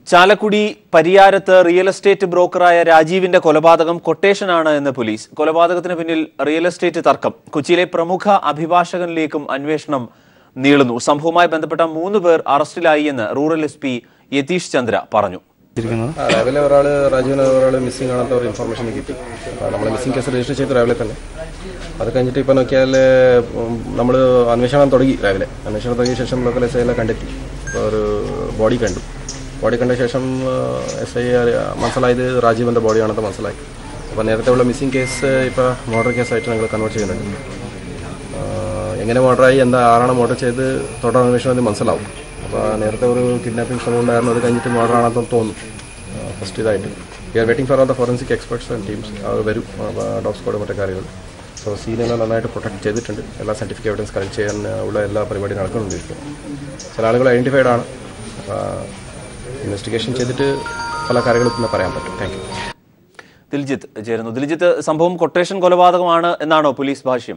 ചാലക്കുടി പരിയാരത്ത് real estate ബ്രോക്കറായ രാജീവിന്റെ കൊലപാതകം കൊട്ടേഷനാണ് എന്ന് പോലീസ് കൊലപാതകത്തിന് പിന്നിൽ റിയൽ എസ്റ്റേറ്റ് തർക്കം കൊച്ചിയിലെ പ്രമുഖ അഭിഭാഷകനിലേക്കും അന്വേഷണം നീളുന്നു സംഭവവുമായി ബന്ധപ്പെട്ട മൂന്ന് പേർ അറസ്റ്റിലായി എന്ന് rural S P Yathish Chandra പറഞ്ഞു ആ, രാവിലെ ഒരാൾ രാജുവിന് ഒരാൾ മിസ്സിംഗ് ആണെന്ന ഒരു ഇൻഫർമേഷൻ കിട്ടി നമ്മൾ മിസ്സിംഗ് കേസ് രജിസ്റ്റർ ചെയ്തു രാവിലെ തന്നെ അത് കഴിഞ്ഞിട്ട് ഇപ്പോൾ നോക്കിയാൽ നമ്മൾ അന്വേഷണം തുടങ്ങി രാവിലെ അന്വേഷണം തുടങ്ങിയ ശേഷം ലോക്കൽ എസ് ഐ കണ്ടെത്തി അപ്പോൾ ഒരു ബോഡി കണ്ടു ബോഡി കണ്ട ശേഷം എസ് ഐ മനസ്സിലായത് രാജീവിൻ്റെ ബോഡിയാണെന്ന് മനസ്സിലായി അപ്പോൾ നേരത്തെ ഉള്ള മിസ്സിംഗ് കേസ് ഇപ്പോൾ മോർഡർ കേസായിട്ട് ഞങ്ങൾ കൺവേർട്ട് ചെയ്യുന്നുണ്ട് ആ, എങ്ങനെ മോർഡറായി എന്താ ആരാണ് മോർഡർ ചെയ്ത് തുടർ അന്വേഷണത്തിൽ മനസ്സിലാവും അപ്പോൾ നേരത്തെ ഒരു കിഡ്നാപ്പിംഗ് ശ്രമം ഉണ്ടായിരുന്നു അത് കഴിഞ്ഞിട്ട് മോർഡർ ആണെന്ന് തോന്നുന്നു ഫസ്റ്റ് ഇതായിട്ട് we are waiting for all the forensic experts and teams അവർ വരും ഡോഗ് സ്ക്വാഡ് മറ്റു കാര്യങ്ങൾ സോ സീനെല്ലാം നന്നായിട്ട് പ്രൊട്ടക്ട് ചെയ്തിട്ടുണ്ട് എല്ലാ സയൻറ്റിഫിക് എവിഡൻസ് കളക്ട് ചെയ്യാൻ ആ, ഉള്ള എല്ലാ പരിപാടിയും നടക്കുന്നുണ്ടിരിക്കും ചില ആളുകൾ ഐഡൻറ്റിഫൈഡ് ആണ് ഇൻവെസ്റ്റിഗേഷൻ ചെയ്തിട്ട് പല കാര്യങ്ങളും പിന്നെ പറയാൻ പറ്റും താങ്ക് യു ദിൽജിത്ത് ചേരുന്നു ദിൽജിത്ത് സംഭവം കൊട്ടേഷൻ കൊലപാതകമാണ് എന്നാണോ പോലീസ് ഭാഷ്യം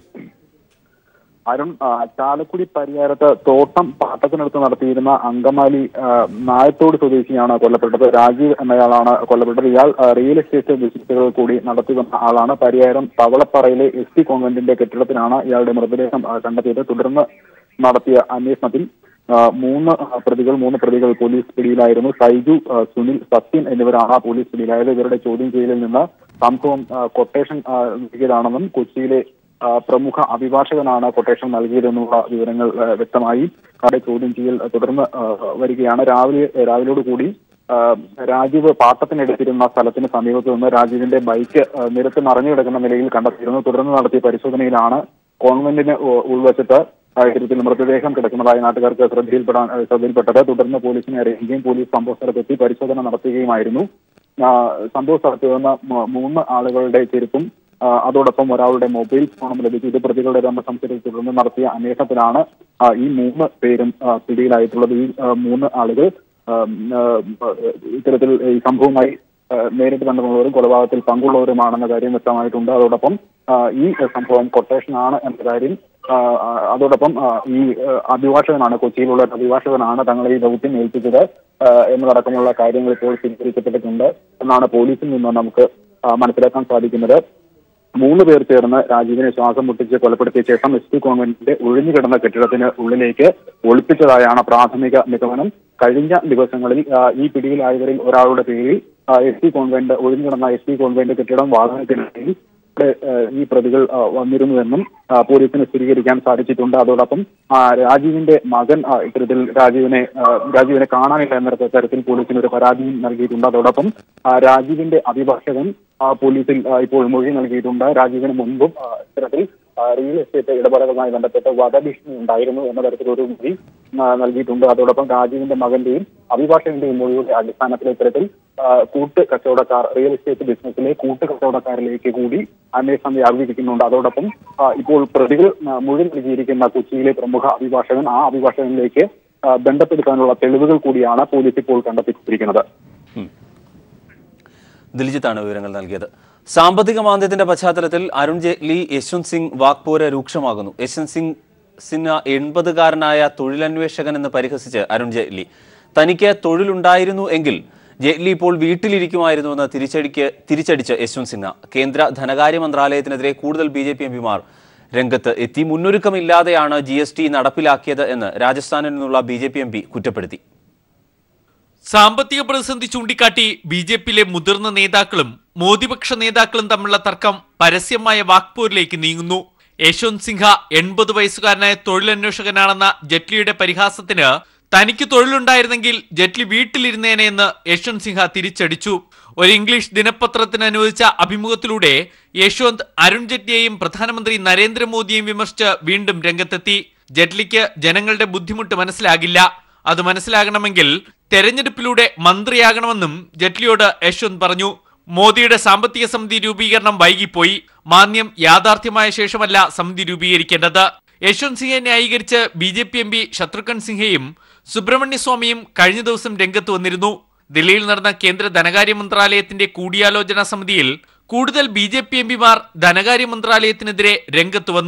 അരുൺ ആ, ചാലക്കുടി പരിയാരത്ത് തോട്ടം പാട്ടത്തിനടുത്ത് നടത്തിയിരുന്ന അങ്കമാലി ആ, നായത്തോട് സ്വദേശിയാണ് കൊല്ലപ്പെട്ടത് രാജീവ് എന്നയാളാണ് കൊല്ലപ്പെട്ടത് ഇയാൾ ആ, റിയൽ എസ്റ്റേറ്റ് ബിസിനസ്സുകൾ കൂടി നടത്തി വന്ന ആളാണ് പരിയാരം തവളപ്പറയിലെ എസ് ടി കോൺവെന്റിന്റെ കെട്ടിടത്തിലാണ് ഇയാളുടെ മൃതദേഹം ആ, കണ്ടെത്തിയത് തുടർന്ന് നടത്തിയ അന്വേഷണത്തിൽ ആ, മൂന്ന് ആ, പ്രതികൾ മൂന്ന് പ്രതികൾ പോലീസ് പിടിയിലായിരുന്നു സൈജു ആ, സുനിൽ സത്യൻ എന്നിവരാണ് പോലീസ് പിടിയിലായത് ഇവരുടെ ചോദ്യം ചെയ്യലിൽ നിന്ന് സംഭവം ആ, കൊട്ടേഷൻ ആ, നൽകിയതാണെന്നും കൊച്ചിയിലെ ആ, പ്രമുഖ അഭിഭാഷകനാണ് കൊട്ടേഷൻ നൽകിയതെന്നുള്ള വിവരങ്ങൾ ആ, വ്യക്തമായി അവിടെ ചോദ്യം ചെയ്യൽ തുടർന്ന് ആ, വരികയാണ് രാവിലെ രാവിലോട് കൂടി ആ, രാജീവ് പാട്ടത്തിനെടുത്തിരുന്ന സ്ഥലത്തിന് സമീപത്ത് നിന്ന് രാജീവിന്റെ ബൈക്ക് ആ, നിരത്ത് മറിഞ്ഞു കിടക്കുന്ന നിലയിൽ കണ്ടെത്തിയിരുന്നു തുടർന്ന് നടത്തിയ പരിശോധനയിലാണ് കോൺവെന്റിന് ഉ- ഉൾവശത്ത് ആ, ഇത്തരത്തിൽ മൃതദേഹം കിടക്കുന്നതായി നാട്ടുകാർക്ക് ശ്രദ്ധയിൽപ്പെടാൻ ആ, ശ്രദ്ധയിൽപ്പെട്ടത് തുടർന്ന് പോലീസിനെ അറിയിക്കുകയും പോലീസ് സംഭവ സ്ഥലത്തെത്തി പരിശോധന നടത്തുകയുമായിരുന്നു ആ, സംഭവ സ്ഥലത്ത് നിന്ന് മ- മൂന്ന് ആളുകളുടെ ചെരുപ്പും ആ, അതോടൊപ്പം ഒരാളുടെ മൊബൈൽ ഫോണും ലഭിച്ചു ഇത് പ്രതികളുടെ രണ്ട സംശയത്തെ തുടർന്ന് നടത്തിയ അന്വേഷണത്തിലാണ് ആ, ഈ മൂന്ന് പേരും ആ, പിടിയിലായിട്ടുള്ളത് ഈ ആ, മൂന്ന് ആളുകൾ ആ, ആ, ഇത്തരത്തിൽ ഈ സംഭവവുമായി ആ, നേരിട്ട് ബന്ധമുള്ളവരും കൊലപാതകത്തിൽ പങ്കുള്ളവരുമാണെന്ന കാര്യം വ്യക്തമായിട്ടുണ്ട് അതോടൊപ്പം ആ, ഈ സംഭവം കൊട്ടേഷനാണ് എന്ന കാര്യം ആ, ആ, അതോടൊപ്പം ആ, ഈ ആ, അഭിഭാഷകനാണ് കൊച്ചിയിലുള്ള ഒരു അഭിഭാഷകനാണ് തങ്ങളെ ഈ ദൗത്യം ഏൽപ്പിച്ചത് ആ, എന്നതടക്കമുള്ള കാര്യങ്ങൾ ഇപ്പോൾ സ്ഥിരീകരിക്കപ്പെട്ടിട്ടുണ്ട് എന്നാണ് പോലീസിൽ നിന്ന് നമുക്ക് ആ, മനസ്സിലാക്കാൻ സാധിക്കുന്നത് മൂന്ന് പേർ ചേർന്ന് രാജീവിനെ ശ്വാസം മുട്ടിച്ച് കൊലപ്പെടുത്തിയ ശേഷം എസ് ടി കോൺവെന്റിന്റെ ഒഴിഞ്ഞു കിടന്ന കെട്ടിടത്തിന് ഉള്ളിലേക്ക് ഒളിപ്പിച്ചതായാണ് പ്രാഥമിക നിഗമനം കഴിഞ്ഞ ദിവസങ്ങളിൽ ആ, ഈ പിടിയിലായവരിൽ ഒരാളുടെ പേരിൽ എസ് ടി കോൺവെന്റ് ഒഴിഞ്ഞു കിടന്ന എസ് ടി കോൺവെന്റ് കെട്ടിടം വാഹനത്തിനിടയിൽ ഇവിടെ, ഏഹ്, ഈ പ്രതികൾ ആ, വന്നിരുന്നുവെന്നും ആ, പോലീസിന് സ്ഥിരീകരിക്കാൻ സാധിച്ചിട്ടുണ്ട് അതോടൊപ്പം ആ, രാജീവിന്റെ മകൻ ആ, ഇത്തരത്തിൽ രാജീവിനെ ആ, രാജീവിനെ കാണാനില്ല എന്ന തരത്തിൽ പോലീസിന് ഒരു പരാതിയും നൽകിയിട്ടുണ്ട് അതോടൊപ്പം ആ, രാജീവിന്റെ അഭിഭാഷകൻ ആ, പോലീസിൽ ആ, ഇപ്പോൾ മൊഴി നൽകിയിട്ടുണ്ട് രാജീവിന് മുൻപും ആ, ഇത്തരത്തിൽ ആ, റിയൽ എസ്റ്റേറ്റ് ഇടപാടുകളുമായി ബന്ധപ്പെട്ട് വധഭീഷണി ഉണ്ടായിരുന്നു എന്ന തരത്തിലൊരു മൊഴി ആ, നൽകിയിട്ടുണ്ട് അതോടൊപ്പം രാജീവിന്റെ മകന്റെയും അഭിഭാഷകന്റെയും മൊഴിയുടെ അടിസ്ഥാനത്തിൽ ഇത്തരത്തിൽ ആ, കൂട്ട് കച്ചവടക്കാർ റിയൽ എസ്റ്റേറ്റ് ബിസിനസ്സിലെ കൂട്ട് കച്ചവടക്കാരിലേക്ക് കൂടി അന്വേഷണം വ്യാപിപ്പിക്കുന്നുണ്ട് അതോടൊപ്പം ആ, ഇപ്പോൾ പ്രതികൾ ആ, മൊഴി നൽകിയിരിക്കുന്ന കൊച്ചിയിലെ പ്രമുഖ അഭിഭാഷകൻ ആ അഭിഭാഷകനിലേക്ക് ആ, ബന്ധപ്പെടുത്താനുള്ള തെളിവുകൾ കൂടിയാണ് പോലീസ് ഇപ്പോൾ കണ്ടെത്തിയിരിക്കുന്നത് ദിൽജിത്താണ് വിവരങ്ങൾ നൽകിയത് സാമ്പത്തിക മാന്ദ്യത്തിന്റെ പശ്ചാത്തലത്തിൽ അരുൺ ജെയ്റ്റ്ലി യശ്വന്ത് സിംഗ് വാക്പോര് രൂക്ഷമാകുന്നു യശ്വന്ത് സിംഗ് സിൻഹ എൺപതുകാരനായ തൊഴിലന്വേഷകൻ എന്ന് പരിഹസിച്ച് അരുൺ ജെയ്റ്റ്ലി തനിക്ക് തൊഴിലുണ്ടായിരുന്നു എങ്കിൽ ജെയ്റ്റ്ലി ഇപ്പോൾ വീട്ടിലിരിക്കുമായിരുന്നുവെന്ന് തിരിച്ചടിക്ക് തിരിച്ചടിച്ച് യശ്വന്ത് സിൻഹ കേന്ദ്ര ധനകാര്യ മന്ത്രാലയത്തിനെതിരെ കൂടുതൽ ബി ജെ പി എംപിമാർ രംഗത്ത് എത്തി മുന്നൊരുക്കമില്ലാതെയാണ് ജി എസ് ടി നടപ്പിലാക്കിയത് എന്ന് രാജസ്ഥാനിൽ നിന്നുള്ള B J P M P കുറ്റപ്പെടുത്തി സാമ്പത്തിക പ്രതിസന്ധി ചൂണ്ടിക്കാട്ടി ബി ജെ പിയിലെ മുതിർന്ന നേതാക്കളും മോദിപക്ഷ നേതാക്കളും തമ്മിലുള്ള തർക്കം പരസ്യമായ വാക്പോരിലേക്ക് നീങ്ങുന്നു യശ്വന്ത് സിൻഹ എൺപത് വയസ്സുകാരനായ തൊഴിലന്വേഷകനാണെന്ന ജെറ്റ്ലിയുടെ പരിഹാസത്തിന് തനിക്ക് തൊഴിലുണ്ടായിരുന്നെങ്കിൽ ജെറ്റ്ലി വീട്ടിലിരുന്നേനെ എന്ന് യശ്വന്ത് സിൻഹ തിരിച്ചടിച്ചു ഒരു ഇംഗ്ലീഷ് ദിനപത്രത്തിന് അനുവദിച്ച അഭിമുഖത്തിലൂടെ യശ്വന്ത് അരുൺ ജെറ്റ്ലിയെയും പ്രധാനമന്ത്രി നരേന്ദ്രമോദിയെയും വിമർശിച്ച് വീണ്ടും രംഗത്തെത്തി ജെറ്റ്ലിക്ക് ജനങ്ങളുടെ ബുദ്ധിമുട്ട് മനസ്സിലാകില്ല അത് മനസ്സിലാകണമെങ്കിൽ തെരഞ്ഞെടുപ്പിലൂടെ മന്ത്രിയാകണമെന്നും ജെറ്റ്ലിയോട് യശ്വന്ത് പറഞ്ഞു മോദിയുടെ സാമ്പത്തിക സമിതി രൂപീകരണം വൈകിപ്പോയി മാന്യം യാഥാർത്ഥ്യമായ ശേഷമല്ല സമിതി രൂപീകരിക്കേണ്ടത് യശ്വന്ത് സിംഗെ ന്യായീകരിച്ച് B J P M P Shatrughan സിൻഹയും സുബ്രഹ്മണ്യ സ്വാമിയും കഴിഞ്ഞ ദിവസം രംഗത്ത് വന്നിരുന്നു ദില്ലിയിൽ നടന്ന കേന്ദ്ര ധനകാര്യ മന്ത്രാലയത്തിന്റെ കൂടിയാലോചനാ സമിതിയിൽ കൂടുതൽ ബി ജെ പി എംപിമാർ ധനകാര്യ മന്ത്രാലയത്തിനെതിരെ രംഗത്ത് വന്നു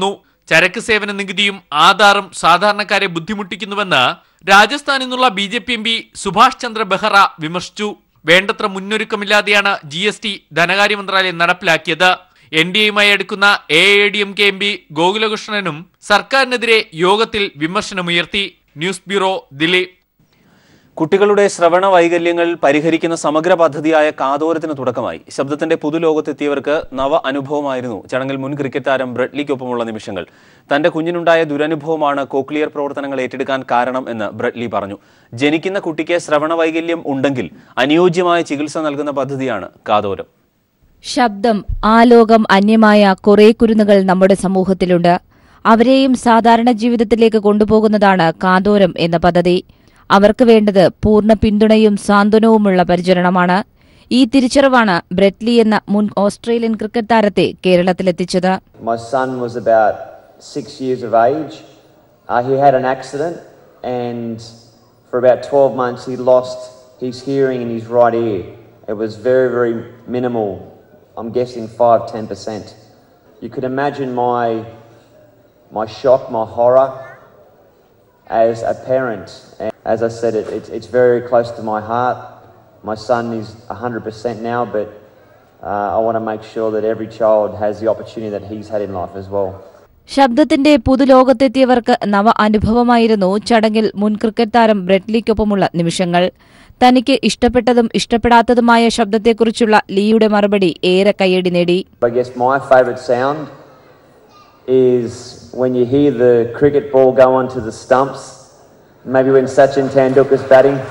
ചരക്ക് സേവന നികുതിയും ആധാറും സാധാരണക്കാരെ ബുദ്ധിമുട്ടിക്കുന്നുവെന്ന് രാജസ്ഥാനിൽ നിന്നുള്ള B J P M P Subhash Chandra Behera വിമർശിച്ചു വേണ്ടത്ര മുന്നൊരുക്കമില്ലാതെയാണ് ജി എസ് ടി ധനകാര്യ മന്ത്രാലയം നടപ്പിലാക്കിയത് എൻ ഡി എയുമായി അടുക്കുന്ന A I D M K M P ഗോകുലകൃഷ്ണനും സർക്കാരിനെതിരെ യോഗത്തിൽ വിമർശനമുയർത്തി ന്യൂസ് ബ്യൂറോ ദില്ലി കുട്ടികളുടെ ശ്രവണ വൈകല്യങ്ങൾ പരിഹരിക്കുന്ന സമഗ്ര പദ്ധതിയായ കാതോരത്തിന് തുടക്കമായി ശബ്ദത്തിന്റെ പുതുലോകത്തെത്തിയവർക്ക് നവ അനുഭവമായിരുന്നു ചടങ്ങിൽ മുൻ ക്രിക്കറ്റ് താരം ബ്രെഡ്ലിക്കൊപ്പമുള്ള നിമിഷങ്ങൾ തന്റെ കുഞ്ഞിനുണ്ടായ ദുരനുഭവമാണ് കോക്ലിയർ പ്രവർത്തനങ്ങൾ ഏറ്റെടുക്കാൻ കാരണം എന്ന് ബ്രെഡ്ലി പറഞ്ഞു ജനിക്കുന്ന കുട്ടിക്ക് ശ്രവണ വൈകല്യം ഉണ്ടെങ്കിൽ അനുയോജ്യമായ ചികിത്സ നൽകുന്ന പദ്ധതിയാണ് കാതോരം ശബ്ദം ആ ലോകം അന്യമായ കുറെ കുരുന്നുകൾ നമ്മുടെ സമൂഹത്തിലുണ്ട് അവരെയും സാധാരണ ജീവിതത്തിലേക്ക് കൊണ്ടുപോകുന്നതാണ് കാതോരം എന്ന പദ്ധതി അവർക്ക് വേണ്ടത് പൂർണ്ണ പിന്തുണയും സാന്ത്വനവുമുള്ള പരിചരണമാണ് ഈ തിരിച്ചറിവാണ് ബ്രെറ്റ്ലി എന്ന മുൻ ഓസ്ട്രേലിയൻ ക്രിക്കറ്റ് താരത്തെ കേരളത്തിലെത്തിച്ചത് My son was about six years of age. Uh, he had an accident, and for about 12 months, he lost his hearing in his right ear. It was very, very minimal. I'm guessing 5 10%. You could imagine my, my shock, my horror as a parent. And as I said, it, it's, it's very close to my heart. My son is 100% now, but uh, I want to make sure that every child has the opportunity that he's had in life as well. ശബ്ദത്തിന്റെ പുതുലോകത്തെത്തിയവർക്ക് നവ അനുഭവമായിരുന്നു ചടങ്ങിൽ മുൻ cricket താരം ബ്രെറ്റ്ലിക്കൊപ്പമുള്ള നിമിഷങ്ങൾ തനിക്ക് ഇഷ്ടപ്പെട്ടതും ഇഷ്ടപ്പെടാത്തതുമായ ശബ്ദത്തെക്കുറിച്ചുള്ള ലീയുടെ മറുപടി ഏറെ കയ്യടി നേടി I guess my favourite sound is when you hear the cricket ball go onto the stumps, maybe when Sachin Tendulkar's batting.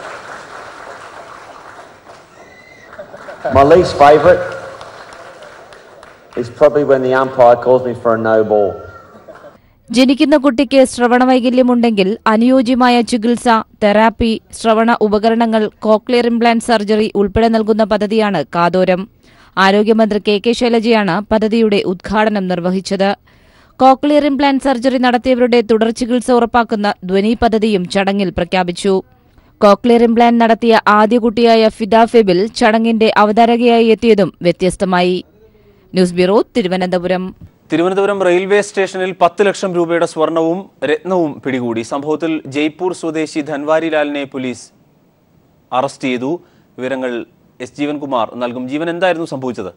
My least favourite is probably when the umpire calls me for a no ball. ജനിക്കുന്ന കുട്ടിക്ക് ശ്രവണവൈകല്യമുണ്ടെങ്കിൽ അനുയോജ്യമായ ചികിത്സ therapy ശ്രവണ ഉപകരണങ്ങൾ cochlear implant surgery ഉൾപ്പെടെ നൽകുന്ന പദ്ധതിയാണ് കാതോരം ആരോഗ്യമന്ത്രി കെ കെ ശൈലജയാണ് പദ്ധതിയുടെ ഉദ്ഘാടനം നിർവഹിച്ചത് കോക്ലിയർ ഇംപ്ലാന്റ് സർജറി നടത്തിയവരുടെ തുടർ ചികിത്സ ഉറപ്പാക്കുന്ന ധ്വനി പദ്ധതിയും ചടങ്ങിൽ പ്രഖ്യാപിച്ചു കോക്ലിയർ ഇംപ്ലാന്റ് നടത്തിയ ആദ്യ കുട്ടിയായ ഫിദ ഫെബിൽ ചടങ്ങിന്റെ അവതാരകയായി എത്തിയതും വ്യത്യസ്തമായി news bureau Thiruvananthapuram Thiruvananthapuram railway സ്റ്റേഷനിൽ പത്ത് ലക്ഷം രൂപയുടെ സ്വർണവും രത്നവും പിടികൂടി സംഭവത്തിൽ ജയ്പൂർ സ്വദേശി ധൻവാരി ലാലിനെ പോലീസ് അറസ്റ്റ് ചെയ്തു വിവരങ്ങൾ എസ് ജീവൻകുമാർ നൽകും ജീവൻ എന്തായിരുന്നു സംഭവിച്ചത്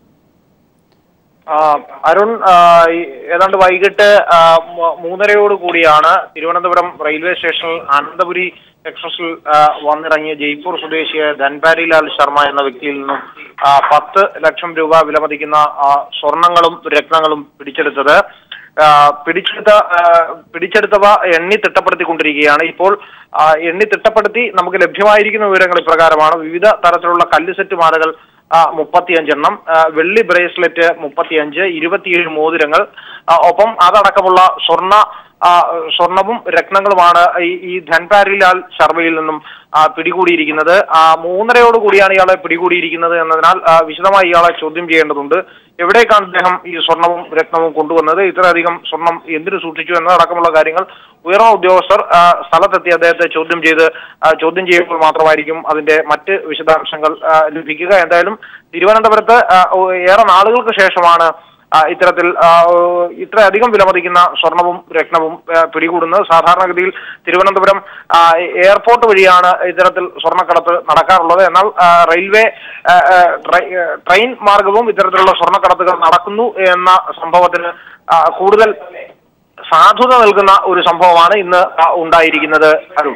ആ, അരുൺ ആ, ഈ ഏതാണ്ട് വൈകിട്ട് ആ, മൂ- മൂന്നരയോട് കൂടിയാണ് തിരുവനന്തപുരം റെയിൽവേ സ്റ്റേഷനിൽ അനന്തപുരി എക്സ്പ്രസിൽ ആ, വന്നിറങ്ങിയ ജയ്പൂർ സ്വദേശിയായ ധൻപാരിലാൽ ശർമ്മ എന്ന വ്യക്തിയിൽ നിന്നും ആ, പത്ത് ലക്ഷം രൂപ വിലമതിക്കുന്ന ആ, സ്വർണങ്ങളും രത്നങ്ങളും പിടിച്ചെടുത്തത് ആ, പിടിച്ചെടുത്ത ആ, പിടിച്ചെടുത്തവ എണ്ണി തിട്ടപ്പെടുത്തിക്കൊണ്ടിരിക്കുകയാണ് ഇപ്പോൾ ആ, എണ്ണി തിട്ടപ്പെടുത്തി നമുക്ക് ലഭ്യമായിരിക്കുന്ന വിവരങ്ങൾ ഇപ്രകാരമാണ് വിവിധ തരത്തിലുള്ള കല്ല് സെറ്റ് മാലകൾ ആ, മുപ്പത്തിയഞ്ചെണ്ണം ആ, വെള്ളി ബ്രേസ്ലെറ്റ് മുപ്പത്തിയഞ്ച് ഇരുപത്തിയേഴ് മോതിരങ്ങൾ ആ, ഒപ്പം അതടക്കമുള്ള സ്വർണ്ണ ആ, സ്വർണവും രത്നങ്ങളുമാണ് ഈ ഈ ധൻപാരിലാൽ ശർമ്മയിൽ നിന്നും ആ, പിടികൂടിയിരിക്കുന്നത് ആ, മൂന്നരയോട് കൂടിയാണ് ഇയാളെ പിടികൂടിയിരിക്കുന്നത് എന്നതിനാൽ ആ, വിശദമായി ഇയാളെ ചോദ്യം ചെയ്യേണ്ടതുണ്ട് എവിടേക്കാണ് അദ്ദേഹം ഈ സ്വർണവും രത്നവും കൊണ്ടുവന്നത് ഇത്രയധികം സ്വർണം എന്തിനു സൂക്ഷിച്ചു എന്നതടക്കമുള്ള കാര്യങ്ങൾ ഉയർന്ന ഉദ്യോഗസ്ഥർ ആ, സ്ഥലത്തെത്തി അദ്ദേഹത്തെ ചോദ്യം ചെയ്ത് ആ, ചോദ്യം ചെയ്യുമ്പോൾ മാത്രമായിരിക്കും അതിന്റെ മറ്റ് വിശദാംശങ്ങൾ ആ, ലഭിക്കുക എന്തായാലും തിരുവനന്തപുരത്ത് ആ, ഓ- ഏറെ നാളുകൾക്ക് ശേഷമാണ് ആ, ഇത്തരത്തിൽ ആ, ഓ, ഇത്രയധികം വിലമതിക്കുന്ന സ്വർണവും രത്നവും ആ, പിടികൂടുന്നത് സാധാരണഗതിയിൽ തിരുവനന്തപുരം ആ, എയർപോർട്ട് വഴിയാണ് ഇത്തരത്തിൽ സ്വർണ്ണക്കടത്ത് നടക്കാറുള്ളത് എന്നാൽ ആ, റെയിൽവേ ആ, ആ, ട്രൈ- ആ, ട്രെയിൻ മാർഗവും ഇത്തരത്തിലുള്ള സ്വർണ്ണക്കടത്തുകൾ നടക്കുന്നു എന്ന സംഭവത്തിന് ആ, കൂടുതൽ സാധുത നൽകുന്ന ഒരു സംഭവമാണ് ഇന്ന് ആ, ഉണ്ടായിരിക്കുന്നത് അരുൺ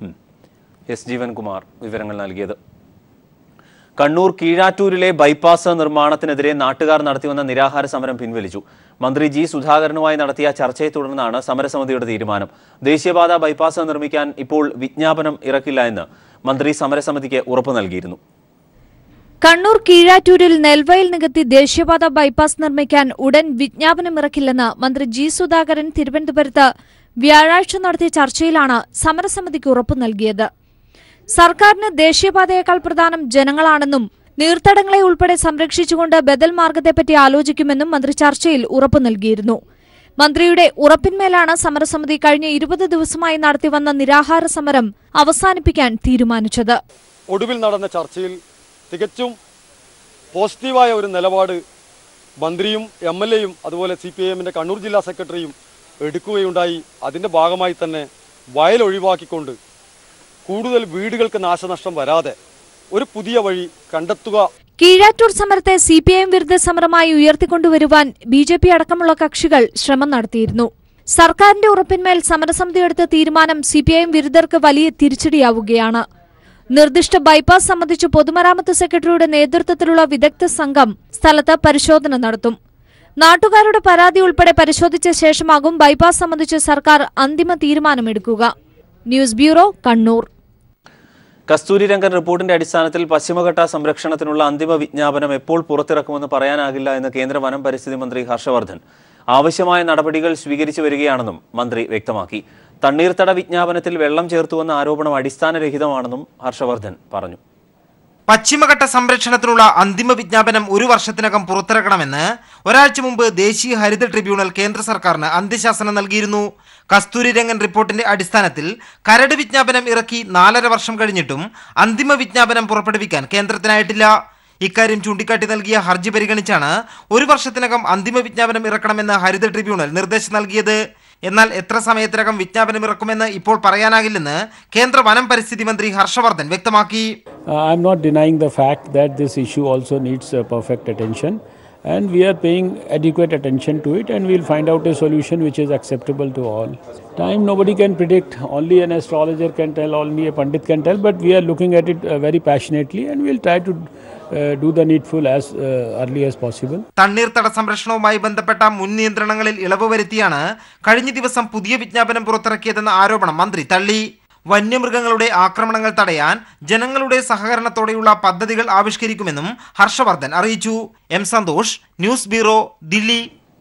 എസ് ജീവൻകുമാർ വിവരങ്ങൾ നൽകിയത് കണ്ണൂർ കീഴാറ്റൂരിലെ ബൈപ്പാസ് നിർമ്മാണത്തിനെതിരെ നാട്ടുകാർ നടത്തിവന്ന നിരാഹാര സമരം പിൻവലിച്ചു മന്ത്രി ജി സുധാകരനുമായി നടത്തിയ ചർച്ചയെ തുടർന്നാണ് സമരസമിതിയുടെ തീരുമാനം ദേശീയപാത ബൈപ്പാസ് നിർമ്മിക്കാൻ ഇപ്പോൾ വിജ്ഞാപനം ഇറക്കില്ല എന്ന് മന്ത്രി സമരസമിതിക്ക് ഉറപ്പു നൽകിയിരുന്നു കണ്ണൂർ കീഴാറ്റൂരിൽ നെൽവയൽ നികത്തി ദേശീയപാത ബൈപ്പാസ് നിർമ്മിക്കാൻ ഉടൻ വിജ്ഞാപനമിറക്കില്ലെന്ന് മന്ത്രി ജി സുധാകരൻ തിരുവനന്തപുരത്ത് വ്യാഴാഴ്ച നടത്തിയ ചർച്ചയിലാണ് സമരസമിതിക്ക് ഉറപ്പു നൽകിയത് സർക്കാരിന് ദേശീയപാതയേക്കാൾ പ്രധാനം ജനങ്ങളാണെന്നും നീർത്തടങ്ങളെ ഉൾപ്പെടെ സംരക്ഷിച്ചുകൊണ്ട് ബദൽ മാർഗത്തെപ്പറ്റി ആലോചിക്കുമെന്നും മന്ത്രി ചർച്ചയിൽ ഉറപ്പു നൽകിയിരുന്നു മന്ത്രിയുടെ ഉറപ്പിന്മേലാണ് സമരസമിതി കഴിഞ്ഞ ഇരുപത് ദിവസമായി നടത്തിവന്ന നിരാഹാര സമരം അവസാനിപ്പിക്കാൻ തീരുമാനിച്ചത് ഒടുവിൽ നടന്ന ചർച്ചയിൽ തികച്ചും പോസിറ്റീവായ ഒരു നിലപാട് മന്ത്രിയും എം എൽ എയും അതുപോലെ സി പി ഐ എമ്മിൻ്റെ കണ്ണൂർ ജില്ലാ സെക്രട്ടറിയും എടുക്കുകയുണ്ടായി അതിൻ്റെ ഭാഗമായി തന്നെ വയൽ ഒഴിവാക്കിക്കൊണ്ട് കൂടുതൽ വീടുകൾക്ക് നാശനഷ്ടം വരാതെ ഒരു പുതിയ വഴി കണ്ടെത്തുക കീഴാറ്റൂർ സമരത്തെ സി പി ഐ എം വിരുദ്ധ സമരമായി ഉയർത്തിക്കൊണ്ടുവരുവാൻ ബി ജെ പി അടക്കമുള്ള കക്ഷികൾ ശ്രമം നടത്തിയിരുന്നു സർക്കാരിന്റെ ഉറപ്പിന്മേൽ സമരസമിതി എടുത്ത തീരുമാനം സി പി ഐ എം വിരുദ്ധർക്ക് വലിയ തിരിച്ചടിയാവുകയാണ് നിർദ്ദിഷ്ട ബൈപ്പാസ് സംബന്ധിച്ച് പൊതുമരാമത്ത് സെക്രട്ടറിയുടെ നേതൃത്വത്തിലുള്ള വിദഗ്ധ സംഘം സ്ഥലത്ത് പരിശോധന നടത്തും നാട്ടുകാരുടെ പരാതി ഉൾപ്പെടെ പരിശോധിച്ച ശേഷമാകും ബൈപ്പാസ് സംബന്ധിച്ച് സർക്കാർ അന്തിമ തീരുമാനമെടുക്കുക ന്യൂസ് ബ്യൂറോ കണ്ണൂർ കസ്തൂരി രംഗൻ റിപ്പോർട്ടിന്റെ അടിസ്ഥാനത്തിൽ പശ്ചിമഘട്ട സംരക്ഷണത്തിനുള്ള അന്തിമ വിജ്ഞാപനം എപ്പോൾ പുറത്തിറക്കുമെന്ന് പറയാനാകില്ല എന്ന് കേന്ദ്ര വനം പരിസ്ഥിതി മന്ത്രി ഹർഷവർദ്ധൻ ആവശ്യമായ നടപടികൾ സ്വീകരിച്ചു വരികയാണെന്നും മന്ത്രി വ്യക്തമാക്കി തണ്ണീർത്തട വിജ്ഞാപനത്തിൽ വെള്ളം ചേർത്തുവെന്ന ആരോപണം അടിസ്ഥാനരഹിതമാണെന്നും ഹർഷവർദ്ധൻ പറഞ്ഞു പശ്ചിമഘട്ട സംരക്ഷണത്തിനുള്ള അന്തിമ വിജ്ഞാപനം ഒരു വർഷത്തിനകം പുറത്തിറക്കണമെന്ന് ഒരാഴ്ച മുമ്പ് ദേശീയ ഹരിത ട്രിബ്യൂണൽ കേന്ദ്ര സർക്കാരിന് അന്ത്യശാസനം നൽകിയിരുന്നു കസ്തൂരി രംഗൻ റിപ്പോർട്ടിന്റെ അടിസ്ഥാനത്തിൽ കരട് വിജ്ഞാപനം ഇറക്കി നാലര വർഷം കഴിഞ്ഞിട്ടും അന്തിമ വിജ്ഞാപനം പുറപ്പെടുവിക്കാൻ കേന്ദ്രത്തിനായിട്ടില്ല ഇക്കാര്യം ചൂണ്ടിക്കാട്ടി നൽകിയ ഹർജി പരിഗണിച്ചാണ് ഒരു വർഷത്തിനകം അന്തിമ വിജ്ഞാപനം ഇറക്കണമെന്ന് ഹരിത ട്രിബ്യൂണൽ നിർദ്ദേശം നൽകിയത് എന്നാൽ എത്ര സമയത്തിനകം വിജ്ഞാപനം ഇറക്കുമെന്ന് ഇപ്പോൾ പറയാനാകില്ലെന്ന് കേന്ദ്ര വനം പരിസ്ഥിതി മന്ത്രി ഹർഷവർദ്ധൻ വ്യക്തമാക്കി Uh, I'm not denying the fact that this issue also needs uh, perfect attention, and we are paying adequate attention to it, and we'll find out a solution which is acceptable to all. Time nobody can predict, only an astrologer can tell, only a pandit can tell, but we are looking at it uh, very passionately, and we'll try to uh, do the needful as uh, early as possible. തണ്ണീർത്തട സംരക്ഷണവുമായി ബന്ധപ്പെട്ട മുൻ നിയന്ത്രണങ്ങളിൽ ഇളവ് വരുത്തിയാണ് കഴിഞ്ഞ ദിവസം പുതിയ വിജ്ഞാപനം പുറത്തിറക്കിയതെന്ന ആരോപണം മന്ത്രി തള്ളി വന്യമൃഗങ്ങളുടെ ആക്രമണങ്ങൾ തടയാൻ ജനങ്ങളുടെ സഹകരണത്തോടെയുള്ള പദ്ധതികൾ ആവിഷ്കരിക്കുമെന്നും ഹർഷവർദ്ധൻ അറിയിച്ചു M Santhosh news bureau Delhi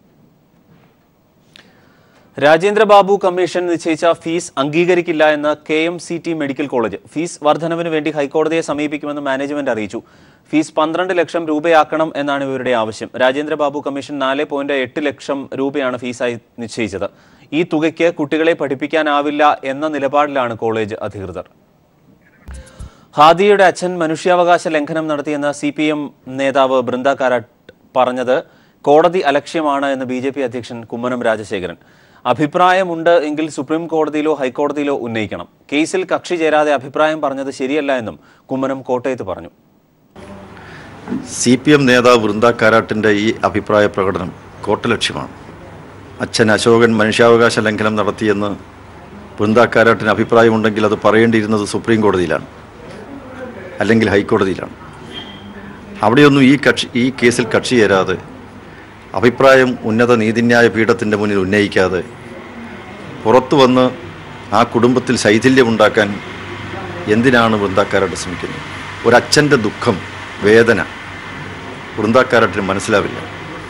Rajendra Babu commission നിശ്ചയിച്ച ഫീസ് അംഗീകരിക്കില്ല എന്ന് K M C T medical college fees വർധനവിന് വേണ്ടി ഹൈക്കോടതിയെ സമീപിക്കുമെന്ന് മാനേജ്മെന്റ് അറിയിച്ചു ഫീസ് പന്ത്രണ്ട് ലക്ഷം രൂപയാക്കണം എന്നാണ് ഇവരുടെ ആവശ്യം രാജേന്ദ്ര ബാബു കമ്മീഷൻ നാല് പോയിന്റ് എട്ട് ലക്ഷം രൂപയാണ് ഫീസായി നിശ്ചയിച്ചത് ഈ തുകയ്ക്ക് കുട്ടികളെ പഠിപ്പിക്കാനാവില്ല എന്ന നിലപാടിലാണ് കോളേജ് അധികൃതർ ഹാദിയുടെ അച്ഛൻ മനുഷ്യാവകാശ ലംഘനം നടത്തിയെന്ന് സി പി എം നേതാവ് ബൃന്ദ കാരാട്ട് പറഞ്ഞത് കോടതി അലക്ഷ്യമാണ് എന്ന് ബി ജെ പി അധ്യക്ഷൻ കുമ്മനം രാജശേഖരൻ അഭിപ്രായമുണ്ട് എങ്കിൽ സുപ്രീം കോടതിയിലോ ഹൈക്കോടതിയിലോ ഉന്നയിക്കണം കേസിൽ കക്ഷി ചേരാതെ അഭിപ്രായം പറഞ്ഞത് ശരിയല്ല എന്നും കുമ്മനം കോട്ടയത്ത് പറഞ്ഞു സി പി എം നേതാവ് വൃന്ദ കാരാട്ടിൻ്റെ ഈ അഭിപ്രായ പ്രകടനം കോട്ടലക്ഷ്യമാണ് അച്ഛൻ അശോകൻ മനുഷ്യാവകാശ ലംഘനം നടത്തിയെന്ന് വൃന്ദ കാരാട്ടിന് അഭിപ്രായമുണ്ടെങ്കിൽ അത് പറയേണ്ടിയിരുന്നത് സുപ്രീം കോടതിയിലാണ് അല്ലെങ്കിൽ ഹൈക്കോടതിയിലാണ് അവിടെയൊന്നും ഈ കക്ഷി ഈ കേസിൽ കക്ഷി ചേരാതെ അഭിപ്രായം ഉന്നത നീതിന്യായ പീഠത്തിൻ്റെ മുന്നിൽ ഉന്നയിക്കാതെ പുറത്തു വന്ന് ആ കുടുംബത്തിൽ ശൈഥില്യമുണ്ടാക്കാൻ എന്തിനാണ് വൃന്ദാക്കാരായിട്ട് ശ്രമിക്കുന്നത് ഒരച്ഛൻ്റെ ദുഃഖം വേദന വൃന്ദാക്കാരാട്ടിന് മനസ്സിലാവില്ല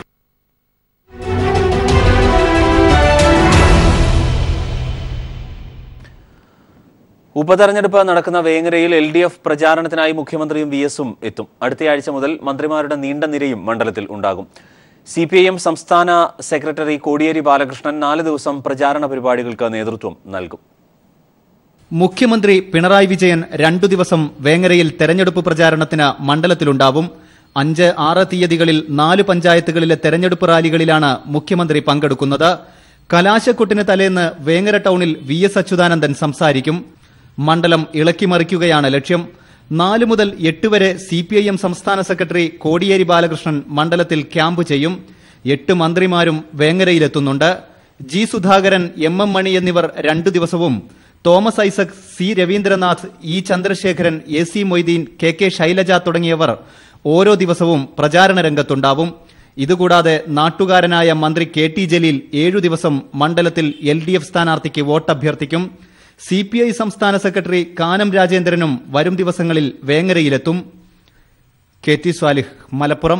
ഉപതെരഞ്ഞെടുപ്പ് നടക്കുന്ന വേങ്ങരയിൽ എൽ ഡി എഫ് പ്രചാരണത്തിനായി മുഖ്യമന്ത്രിയും വി എസും എത്തും അടുത്തയാഴ്ച മുതൽ മന്ത്രിമാരുടെ നീണ്ട നിരയും മണ്ഡലത്തിൽ ഉണ്ടാകും സി പി ഐ എം സംസ്ഥാന സെക്രട്ടറി കോടിയേരി ബാലകൃഷ്ണൻ നാല് ദിവസം പ്രചാരണ പരിപാടികൾക്ക് നേതൃത്വം നൽകും മുഖ്യമന്ത്രി പിണറായി വിജയൻ രണ്ടു ദിവസം വേങ്ങരയിൽ തെരഞ്ഞെടുപ്പ് പ്രചാരണത്തിന് മണ്ഡലത്തിലുണ്ടാവും അഞ്ച് ആറ് തീയതികളിൽ നാല് പഞ്ചായത്തുകളിലെ തെരഞ്ഞെടുപ്പ് റാലികളിലാണ് മുഖ്യമന്ത്രി പങ്കെടുക്കുന്നത് കലാശക്കൊട്ടിന് തലേന്ന് വേങ്ങര ടൗണിൽ വി എസ് അച്യുതാനന്ദൻ സംസാരിക്കും മണ്ഡലം ഇളക്കിമറിക്കുകയാണ് ലക്ഷ്യം നാല് മുതൽ എട്ട് വരെ സി പി ഐ എം സംസ്ഥാന സെക്രട്ടറി കോടിയേരി ബാലകൃഷ്ണൻ മണ്ഡലത്തിൽ ക്യാമ്പ് ചെയ്യും എട്ട് മന്ത്രിമാരും വേങ്ങരയിലെത്തുന്നുണ്ട് G Sudhakaran M M Mani എന്നിവർ രണ്ടു ദിവസവും Thomas Isaac C Raveendranath E Chandrasekharan A C Moideen K K Shailaja തുടങ്ങിയവർ ഓരോ ദിവസവും പ്രചാരണ രംഗത്തുണ്ടാവും ഇതുകൂടാതെ നാട്ടുകാരനായ മന്ത്രി കെ ടി ജലീൽ ഏഴു ദിവസം മണ്ഡലത്തിൽ എൽ ഡി എഫ് സ്ഥാനാർത്ഥിക്ക് വോട്ട് അഭ്യർത്ഥിക്കും സി പി ഐ സംസ്ഥാന സെക്രട്ടറി കാനം രാജേന്ദ്രനും വരും ദിവസങ്ങളിൽ വേങ്ങരയിലെത്തും കെ ടി സ്വാലിഹ് മലപ്പുറം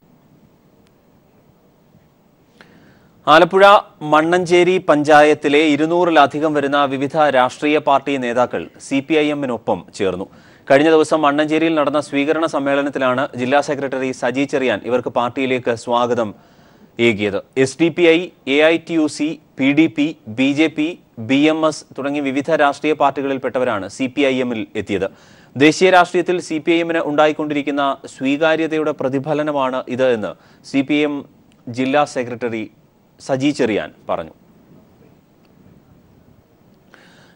ആലപ്പുഴ മണ്ണഞ്ചേരി പഞ്ചായത്തിലെ ഇരുന്നൂറിലധികം വരുന്ന വിവിധ രാഷ്ട്രീയ പാർട്ടി നേതാക്കൾ സി പി ഐ എമ്മിനൊപ്പം ചേർന്നു കഴിഞ്ഞ ദിവസം മണ്ണഞ്ചേരിയിൽ നടന്ന സ്വീകരണ സമ്മേളനത്തിലാണ് ജില്ലാ സെക്രട്ടറി സജി ചെറിയാൻ ഇവർക്ക് പാർട്ടിയിലേക്ക് സ്വാഗതം ഏകിയത് S D P I A I T U C P D P B J P B M S തുടങ്ങി വിവിധ രാഷ്ട്രീയ പാർട്ടികളിൽപ്പെട്ടവരാണ് സി പി ഐ എമ്മിൽ എത്തിയത് ദേശീയ രാഷ്ട്രീയത്തിൽ സി പി ഐ എമ്മിന് ഉണ്ടായിക്കൊണ്ടിരിക്കുന്ന സ്വീകാര്യതയുടെ പ്രതിഫലനമാണ് ഇത് എന്ന് സി പി എം ജില്ലാ സെക്രട്ടറി സജി ചെറിയാൻ പറഞ്ഞു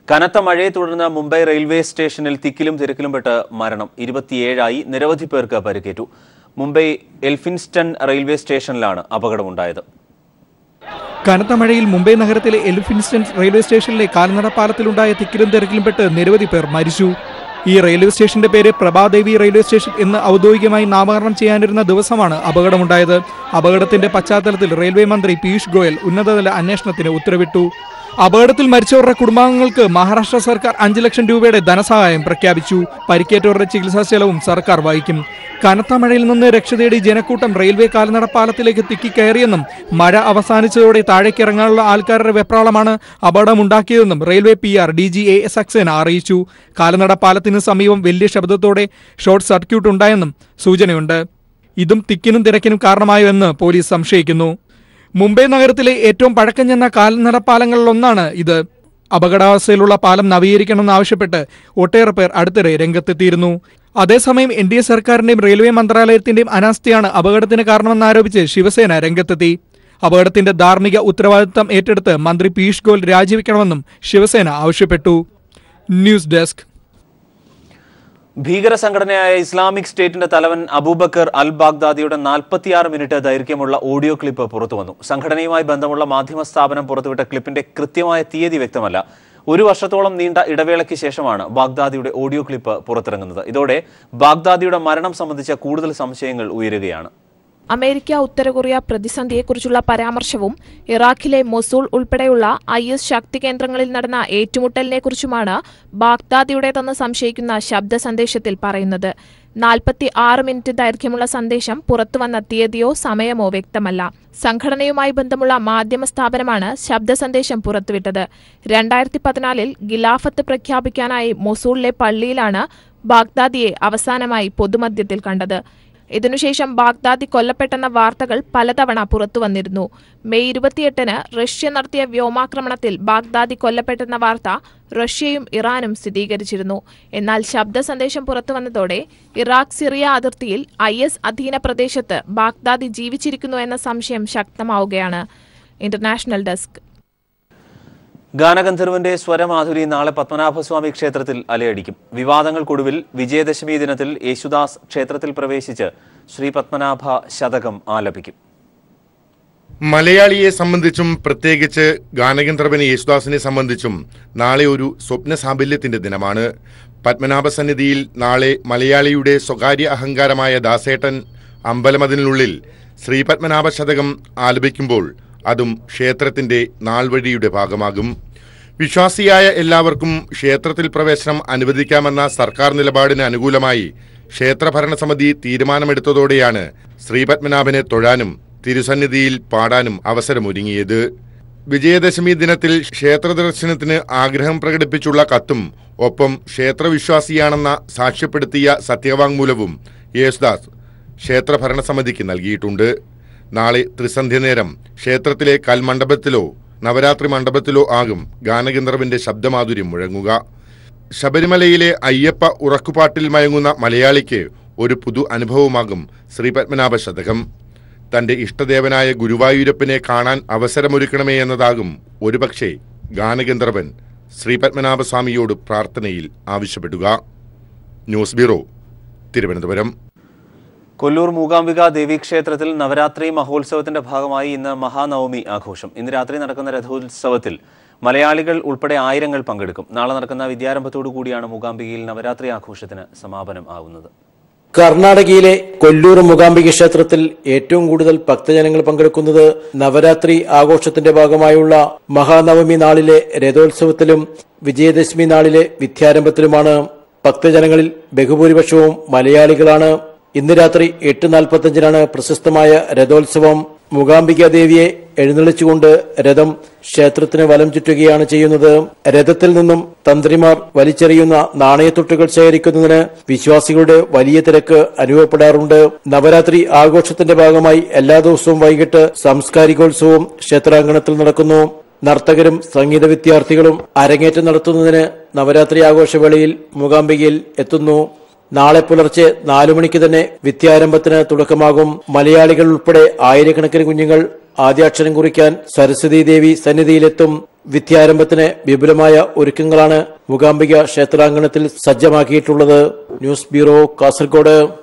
കനത്ത മഴയെ തുടർന്ന് മുംബൈ റെയിൽവേ സ്റ്റേഷനിൽ തിക്കിലും തിരക്കിലും പെട്ട് മരണം ഇരുപത്തിയേഴായി നിരവധി പേർക്ക് പരിക്കേറ്റു മുംബൈ എൽഫിൻസ്റ്റൺ റെയിൽവേ സ്റ്റേഷനിലാണ് അപകടമുണ്ടായത് കനത്ത മഴയിൽ മുംബൈ നഗരത്തിലെ എലിഫിൻസ്റ്റൺ റെയിൽവേ സ്റ്റേഷനിലെ കാൽനട പാലത്തിലുണ്ടായ തിക്കിലും തിരക്കിലും പെട്ട് നിരവധി പേർ മരിച്ചു ഈ റെയിൽവേ സ്റ്റേഷന്റെ പേര് പ്രഭാദേവി റെയിൽവേ സ്റ്റേഷൻ എന്ന് ഔദ്യോഗികമായി നാമകരണം ചെയ്യാനിരുന്ന ദിവസമാണ് അപകടമുണ്ടായത് അപകടത്തിന്റെ പശ്ചാത്തലത്തിൽ റെയിൽവേ മന്ത്രി പീയൂഷ് ഗോയൽ ഉന്നതതല അന്വേഷണത്തിന് ഉത്തരവിട്ടു അപകടത്തിൽ മരിച്ചവരുടെ കുടുംബാംഗങ്ങൾക്ക് മഹാരാഷ്ട്ര സർക്കാർ അഞ്ച് ലക്ഷം രൂപയുടെ ധനസഹായം പ്രഖ്യാപിച്ചു പരിക്കേറ്റവരുടെ ചികിത്സാ ചെലവും സർക്കാർ വഹിക്കും കനത്ത മഴയിൽ നിന്ന് രക്ഷ തേടി ജനക്കൂട്ടം റെയിൽവേ കാൽനടപ്പാലത്തിലേക്ക് തിക്കിക്കയറിയെന്നും മഴ അവസാനിച്ചതോടെ താഴേക്കിറങ്ങാനുള്ള ആൾക്കാരുടെ വെപ്രാളമാണ് അപകടമുണ്ടാക്കിയതെന്നും railway P R D G A Saxena അറിയിച്ചു കാൽനടപ്പാലത്തിന് സമീപം വലിയ ശബ്ദത്തോടെ ഷോർട്ട് സർക്യൂട്ട് ഉണ്ടായെന്നും സൂചനയുണ്ട് ഇതും തിക്കിനും തിരക്കിനും കാരണമായോ എന്ന് പോലീസ് സംശയിക്കുന്നു മുംബൈ നഗരത്തിലെ ഏറ്റവും പഴക്കം ചെന്ന കാൽനടപ്പാലങ്ങളിലൊന്നാണ് ഇത് അപകടാവസ്ഥയിലുള്ള പാലം നവീകരിക്കണമെന്നാവശ്യപ്പെട്ട് ഒട്ടേറെ പേർ അടുത്തിടെ രംഗത്തെത്തിയിരുന്നു അതേസമയം എൻ ഡി എ സർക്കാരിന്റെയും റെയിൽവേ മന്ത്രാലയത്തിന്റെയും അനാസ്ഥയാണ് അപകടത്തിന് കാരണമെന്നാരോപിച്ച് ശിവസേന രംഗത്തെത്തി അപകടത്തിന്റെ ധാർമ്മിക ഉത്തരവാദിത്തം ഏറ്റെടുത്ത് മന്ത്രി പീയൂഷ് ഗോയൽ രാജിവെക്കണമെന്നും ശിവസേന ആവശ്യപ്പെട്ടു ന്യൂസ് ഡെസ്ക് ഭീകര സംഘടനയായ ഇസ്ലാമിക് സ്റ്റേറ്റിന്റെ തലവൻ അബൂബക്കർ അൽ ബാഗ്ദാദിയുടെ നാൽപ്പത്തിയാറ് മിനിറ്റ് ദൈർഘ്യമുള്ള ഓഡിയോ ക്ലിപ്പ് പുറത്തുവന്നു സംഘടനയുമായി ബന്ധമുള്ള മാധ്യമ സ്ഥാപനം പുറത്തുവിട്ട ക്ലിപ്പിന്റെ കൃത്യമായ തീയതി വ്യക്തമല്ല ഒരു വർഷത്തോളം നീണ്ട ഇടവേളയ്ക്ക് ശേഷമാണ് ബാഗ്ദാദിയുടെ ഓഡിയോ ക്ലിപ്പ് പുറത്തിറങ്ങുന്നത് ഇതോടെ ബാഗ്ദാദിയുടെ മരണം സംബന്ധിച്ച കൂടുതൽ സംശയങ്ങൾ ഉയരുകയാണ് അമേരിക്ക ഉത്തര കൊറിയ പ്രതിസന്ധിയെക്കുറിച്ചുള്ള പരാമർശവും ഇറാഖിലെ മൊസൂൾ ഉൾപ്പെടെയുള്ള ഐ എസ് ശക്തി കേന്ദ്രങ്ങളിൽ നടന്ന ഏറ്റുമുട്ടലിനെക്കുറിച്ചുമാണ് ബാഗ്ദാദിയുടേതെന്ന് സംശയിക്കുന്ന ശബ്ദ സന്ദേശത്തിൽ പറയുന്നത് നാൽപ്പത്തി ആറ് മിനിറ്റ് ദൈർഘ്യമുള്ള സന്ദേശം പുറത്തുവന്ന തീയതിയോ സമയമോ വ്യക്തമല്ല സംഘടനയുമായി ബന്ധമുള്ള മാധ്യമ സ്ഥാപനമാണ് ശബ്ദ സന്ദേശം പുറത്തുവിട്ടത് രണ്ടായിരത്തി പതിനാലിൽ ഗിലാഫത്ത് പ്രഖ്യാപിക്കാനായി മൊസൂളിലെ പള്ളിയിലാണ് ബാഗ്ദാദിയെ അവസാനമായി പൊതുമധ്യത്തിൽ കണ്ടത് ഇതിനുശേഷം ബാഗ്ദാദി കൊല്ലപ്പെട്ടെന്ന വാർത്തകൾ പലതവണ പുറത്തുവന്നിരുന്നു മെയ് ഇരുപത്തിയെട്ടിന് റഷ്യ നടത്തിയ വ്യോമാക്രമണത്തിൽ ബാഗ്ദാദി കൊല്ലപ്പെട്ടെന്ന വാർത്ത റഷ്യയും ഇറാനും സ്ഥിരീകരിച്ചിരുന്നു എന്നാൽ ശബ്ദ സന്ദേശം പുറത്തുവന്നതോടെ ഇറാഖ് സിറിയ അതിർത്തിയിൽ ഐ എസ് അധീന പ്രദേശത്ത് ബാഗ്ദാദി ജീവിച്ചിരിക്കുന്നു എന്ന സംശയം ശക്തമാവുകയാണ് ഇന്റർനാഷണൽ ഡെസ്ക് ഗാനഗന്ധർവന്റെ സ്വരമാധുരി നാളെ പത്മനാഭസ്വാമി ക്ഷേത്രത്തിൽ അലയടിക്കും വിവാദങ്ങൾക്കൊടുവിൽ വിജയദശമി ദിനത്തിൽ യേശുദാസ് ക്ഷേത്രത്തിൽ പ്രവേശിച്ച് ശ്രീ പത്മനാഭ ശതകം ആലപിക്കും മലയാളിയെ സംബന്ധിച്ചും പ്രത്യേകിച്ച് ഗാനഗന്ധർവന് യേശുദാസിനെ സംബന്ധിച്ചും നാളെ ഒരു സ്വപ്ന സാഫല്യത്തിന്റെ ദിനമാണ് പത്മനാഭ സന്നിധിയിൽ നാളെ മലയാളിയുടെ സ്വകാര്യ അഹങ്കാരമായ ദാസേട്ടൻ അമ്പലമതിനുള്ളിൽ ശ്രീപത്മനാഭ ശതകം ആലപിക്കുമ്പോൾ അതും ക്ഷേത്രത്തിന്റെ നാൾവഴിയുടെ ഭാഗമാകും വിശ്വാസിയായ എല്ലാവർക്കും ക്ഷേത്രത്തിൽ പ്രവേശനം അനുവദിക്കാമെന്ന സർക്കാർ നിലപാടിന് അനുകൂലമായി ക്ഷേത്ര ഭരണസമിതി തീരുമാനമെടുത്തതോടെയാണ് ശ്രീപത്മനാഭനെ തൊഴാനും തിരുസന്നിധിയിൽ പാടാനും അവസരമൊരുങ്ങിയത് വിജയദശമി ദിനത്തിൽ ക്ഷേത്ര ദർശനത്തിന് ആഗ്രഹം പ്രകടിപ്പിച്ചുള്ള കത്തും ഒപ്പം ക്ഷേത്രവിശ്വാസിയാണെന്ന സാക്ഷ്യപ്പെടുത്തിയ സത്യവാങ്മൂലവും യേശുദാസ് ക്ഷേത്ര ഭരണസമിതിക്ക് നൽകിയിട്ടുണ്ട് നാളെ ത്രിസന്ധ്യ നേരം ക്ഷേത്രത്തിലെ കൽമണ്ഡപത്തിലോ നവരാത്രി മണ്ഡപത്തിലോ ആകും ഗാനഗന്ധർവിന്റെ ശബ്ദമാധുര്യം മുഴങ്ങുക ശബരിമലയിലെ അയ്യപ്പ ഉറക്കുപാട്ടിൽ മയങ്ങുന്ന മലയാളിക്ക് ഒരു പുതു അനുഭവമാകും ശ്രീപത്മനാഭ ശതകം തന്റെ ഇഷ്ടദേവനായ ഗുരുവായൂരപ്പനെ കാണാൻ അവസരമൊരുക്കണമേ എന്നതാകും ഒരുപക്ഷെ ഗാനഗന്ധർവൻ ശ്രീപത്മനാഭസ്വാമിയോട് പ്രാർത്ഥനയിൽ ആവശ്യപ്പെടുക ന്യൂസ് ബ്യൂറോ തിരുവനന്തപുരം കൊല്ലൂർ മൂകാംബിക ദേവീക്ഷേത്രത്തിൽ നവരാത്രി മഹോത്സവത്തിന്റെ ഭാഗമായി ഇന്ന് മഹാനവമി ആഘോഷം ഇന്ന് രാത്രി നടക്കുന്ന രഥോത്സവത്തിൽ മലയാളികൾ ഉൾപ്പെടെ ആയിരങ്ങൾ പങ്കെടുക്കും നാളെ നടക്കുന്ന വിദ്യാരംഭത്തോടു കൂടിയാണ് മൂകാംബികയിൽ നവരാത്രി ആഘോഷത്തിന് സമാപനം ആവുന്നത് കർണാടകയിലെ കൊല്ലൂർ മൂകാംബിക ക്ഷേത്രത്തിൽ ഏറ്റവും കൂടുതൽ ഭക്തജനങ്ങൾ പങ്കെടുക്കുന്നത് നവരാത്രി ആഘോഷത്തിന്റെ ഭാഗമായുള്ള മഹാനവമി നാളിലെ രഥോത്സവത്തിലും വിജയദശമി നാളിലെ വിദ്യാരംഭത്തിലുമാണ് ഭക്തജനങ്ങളിൽ ബഹുഭൂരിപക്ഷവും മലയാളികളാണ് ഇന്ന് രാത്രി എട്ട് നാൽപ്പത്തഞ്ചിനാണ് പ്രശസ്തമായ രഥോത്സവം മൂകാംബിക ദേവിയെ എഴുന്നള്ളിച്ചുകൊണ്ട് രഥം ക്ഷേത്രത്തിന് വലം ചുറ്റുകയാണ് ചെയ്യുന്നത് രഥത്തിൽ നിന്നും തന്ത്രിമാർ വലിച്ചെറിയുന്ന നാണയത്തൊട്ടുകൾ ശേഖരിക്കുന്നതിന് വിശ്വാസികളുടെ വലിയ തിരക്ക് അനുഭവപ്പെടാറുണ്ട് നവരാത്രി ആഘോഷത്തിന്റെ ഭാഗമായി എല്ലാ ദിവസവും വൈകിട്ട് സാംസ്കാരികോത്സവവും ക്ഷേത്രാങ്കണത്തിൽ നടക്കുന്നു നർത്തകരും സംഗീത വിദ്യാർത്ഥികളും അരങ്ങേറ്റം നടത്തുന്നതിന് നവരാത്രി ആഘോഷവേളയിൽ മൂകാംബികയിൽ എത്തുന്നു നാളെ പുലർച്ചെ നാലു മണിക്ക് തന്നെ വിദ്യാരംഭത്തിന് തുടക്കമാകും മലയാളികൾ ഉൾപ്പെടെ ആയിരക്കണക്കിന് കുഞ്ഞുങ്ങൾ ആദ്യാക്ഷരം കുറിക്കാൻ സരസ്വതി ദേവി സന്നിധിയിലെത്തും വിദ്യാരംഭത്തിന് വിപുലമായ ഒരുക്കങ്ങളാണ് മൂകാംബിക ക്ഷേത്രാങ്കണത്തിൽ സജ്ജമാക്കിയിട്ടുള്ളത് ന്യൂസ് ബ്യൂറോ കാസർഗോഡ്